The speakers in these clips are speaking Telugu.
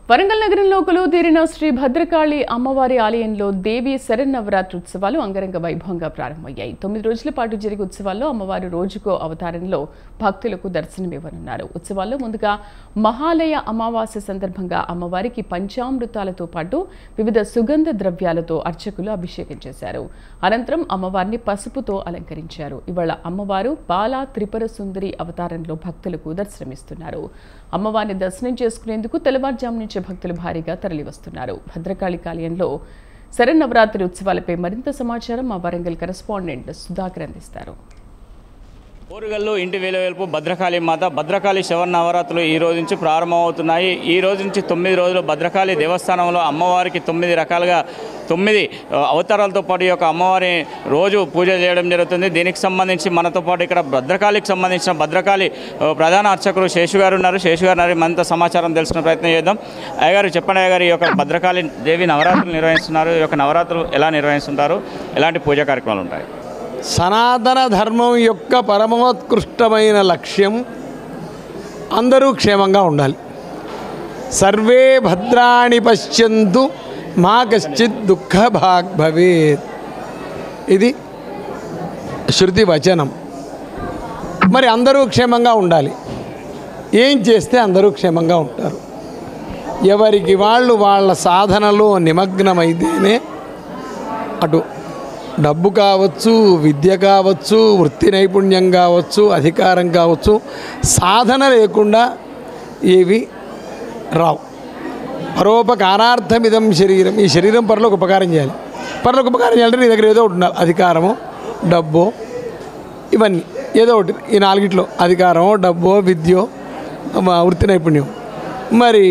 వరంగల్ నగరంలో కొలువు తీరిన శ్రీ భద్రకాళి అమ్మవారి ఆలయంలో దేవి శరన్నవరాత్రి ఉత్సవాలు అంగరంగ వైభవంగా ప్రారంభమయ్యాయి తొమ్మిది రోజుల పాటు జరిగే ఉత్సవాల్లో అమ్మవారు రోజుకో అవతారంలో భక్తులకు దర్శనమివ్వనున్నారు ఉత్సవాల్లో ముందుగా మహాలయ అమావాస్య సందర్భంగా అమ్మవారికి పంచామృతాలతో పాటు వివిధ సుగంధ ద్రవ్యాలతో అర్చకులు అభిషేకం చేశారు అనంతరం అమ్మవారిని పసుపుతో అలంకరించారు ఇవాళ అమ్మవారు బాలా త్రిపుర సుందరి అవతారంలో భక్తులకు దర్శనమిస్తున్నారు అమ్మవారిని దర్శనం చేసుకునేందుకు తెల్లవారుజాము నుంచి భక్తులు భారీగా తరలివస్తున్నారు భద్రకాళి ఆలయంలో శరన్నవరాత్రి ఉత్సవాలపై మరింత సమాచారం మా వరంగల్ కరెస్పాండెంట్ సుధాకర్ అందిస్తారు ఓరుగల్లు ఇంటి వేలవేల్పు భద్రకాళి మాత భద్రకాళి శవన్నవరాత్రులు ఈ రోజు నుంచి ప్రారంభమవుతున్నాయి ఈ రోజు నుంచి తొమ్మిది రోజులు భద్రకాళి దేవస్థానంలో అమ్మవారికి తొమ్మిది రకాలుగా తొమ్మిది ఆ, అవతారాలతో పాటు ఈ యొక్క అమ్మవారి రోజు పూజ చేయడం జరుగుతుంది దీనికి సంబంధించి మనతో పాటు ఇక్కడ భద్రకాళికి సంబంధించిన భద్రకాళి ఆ, ప్రధాన అర్చకులు శేషు గారు ఉన్నారు శేషు గారు ఉన్నారు. మరింత సమాచారం తెలుసుకునే ప్రయత్నం చేద్దాం అయ్యగారు చెప్పండి అయ్యగారు ఈ యొక్క భద్రకాళి దేవి నవరాత్రులు నిర్వహిస్తున్నారు ఈ యొక్క నవరాత్రులు ఎలా నిర్వహిస్తుంటారు ఎలాంటి పూజా కార్యక్రమాలు ఉంటాయి సనాతన ధర్మం యొక్క పరమోత్కృష్టమైన లక్ష్యం అందరూ క్షేమంగా ఉండాలి సర్వే భద్రాణి పశ్యంతు మా కశ్చిత్ దుఃఖ భాగ్ భవేత్ ఇది శృతి వచనం మరి అందరూ క్షేమంగా ఉండాలి ఏం చేస్తే అందరూ క్షేమంగా ఉంటారు ఎవరికి వాళ్ళు వాళ్ళ సాధనలో నిమగ్నమైతేనే అటు డబ్బు కావచ్చు విద్య కావచ్చు వృత్తి నైపుణ్యం కావచ్చు అధికారం కావచ్చు సాధన లేకుండా ఏవి రావు పరోపకారార్థమిదం శరీరం ఈ శరీరం పరులకు ఉపకారం చేయాలి పరులకు ఉపకారం చేయాలంటే నీ దగ్గర ఏదో ఒకటి ఉండాలి అధికారమో డబ్బో ఇవన్నీ ఏదో ఒకటి ఈ నాలుగిట్లో అధికారమో డబ్బో విద్యో మ, వృత్తి నైపుణ్యం మరి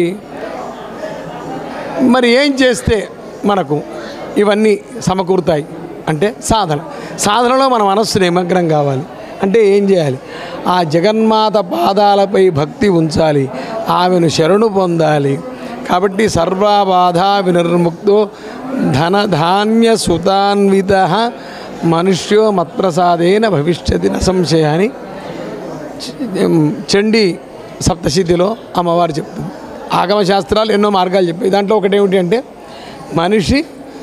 మరి ఏం చేస్తే మనకు ఇవన్నీ సమకూరుతాయి అంటే సాధన సాధనలో మన మనస్సు నిమగ్నం కావాలి అంటే ఏం చేయాలి ఆ జగన్మాత పాదాలపై భక్తి ఉంచాలి ఆమెను శరణు పొందాలి కాబట్టి సర్వబాధ వినిర్ముక్తో ధన ధాన్య సుతాన్విత మనుష్యో మత్ప్రసాదేన భవిష్యతి న సంశయాన్ని చండీ సప్తశతిలో అమ్మవారు చెప్తుంది ఆగమ శాస్త్రాలు ఎన్నో మార్గాలు చెప్పాయి దాంట్లో ఒకటి ఏమిటి అంటే మనిషి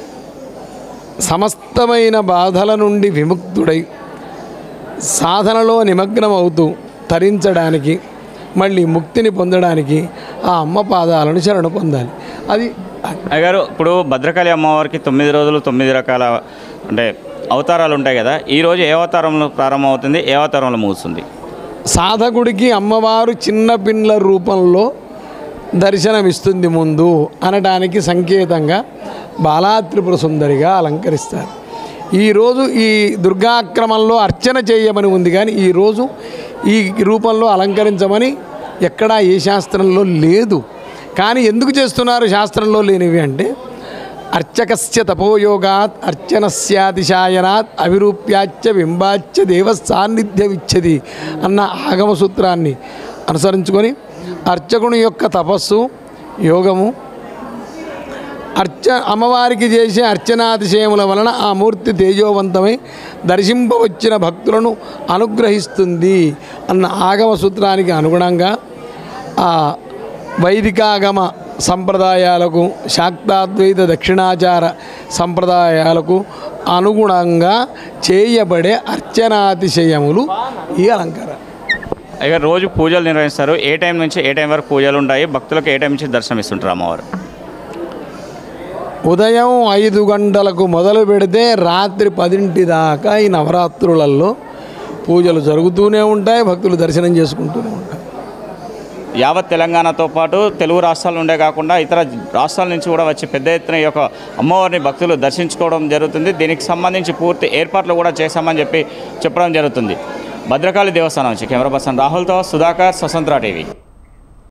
సమస్తమైన బాధల నుండి విముక్తుడై సాధనలో నిమగ్నం అవుతూ తరించడానికి మళ్ళీ ముక్తిని పొందడానికి ఆ అమ్మ పాదాలను శరణు పొందాలి అది అయ్యగారు ఇప్పుడు భద్రకాళి అమ్మవారికి తొమ్మిది రోజులు తొమ్మిది రకాల అంటే అవతారాలు ఉంటాయి కదా ఈ రోజు ఏ అవతారంలో ప్రారంభమవుతుంది ఏ అవతారంలో ముగుస్తుంది సాధకుడికి అమ్మవారు చిన్న పిన్ల రూపంలో దర్శనమిస్తుంది ముందు అనడానికి సంకేతంగా బాలాత్రిపుర సుందరిగా అలంకరిస్తారు ఈరోజు ఈ దుర్గాక్రమంలో అర్చన చేయమని ఉంది కానీ ఈరోజు ఈ రూపంలో అలంకరించమని ఎక్కడా ఏ శాస్త్రంలో లేదు కానీ ఎందుకు చేస్తున్నారు శాస్త్రంలో లేనివి అంటే అర్చకస్య తపోయోగాత్ అర్చనస్యాతిశాయనాత్ అవిరూప్యాచ్చ బింబాచ్చ దేవ సాన్నిధ్యమిచ్చది అన్న ఆగమ సూత్రాన్ని అనుసరించుకొని అర్చకుని యొక్క తపస్సు యోగము అర్చ అమ్మవారికి చేసే అర్చనాతిశయముల వలన ఆ మూర్తి తేజోవంతమై దర్శింపవచ్చిన భక్తులను అనుగ్రహిస్తుంది అన్న ఆగమ సూత్రానికి అనుగుణంగా ఆ వైదికాగమ సంప్రదాయాలకు శాక్తాద్వైత దక్షిణాచార సంప్రదాయాలకు అనుగుణంగా చేయబడే అర్చనాతిశయములు ఈ అలంకారం అయ్యగారు రోజు పూజలు నిర్వహిస్తారు ఏ టైం నుంచి ఏ టైం వరకు పూజలు ఉంటాయి భక్తులకు ఏ టైం నుంచి దర్శనం ఇస్తుంటారు అమ్మవారు ఉదయం ఐదు గంటలకు మొదలు పెడితే రాత్రి పదింటి దాకా ఈ నవరాత్రులలో పూజలు జరుగుతూనే ఉంటాయి భక్తులు దర్శనం చేసుకుంటూనే ఉంటారు యావత్ తెలంగాణతో పాటు తెలుగు రాష్ట్రాల నుండే కాకుండా ఇతర రాష్ట్రాల నుంచి కూడా వచ్చి పెద్ద ఎత్తున ఈ యొక్క అమ్మవారిని భక్తులు దర్శించుకోవడం జరుగుతుంది దీనికి సంబంధించి పూర్తి ఏర్పాట్లు కూడా చేశామని చెప్పి చెప్పడం జరుగుతుంది భద్రకాళి దేవస్థానం నుంచి కెమెరా పర్సన్ రాహుల్తో సుధాకర్ స్వతంత్ర టీవీ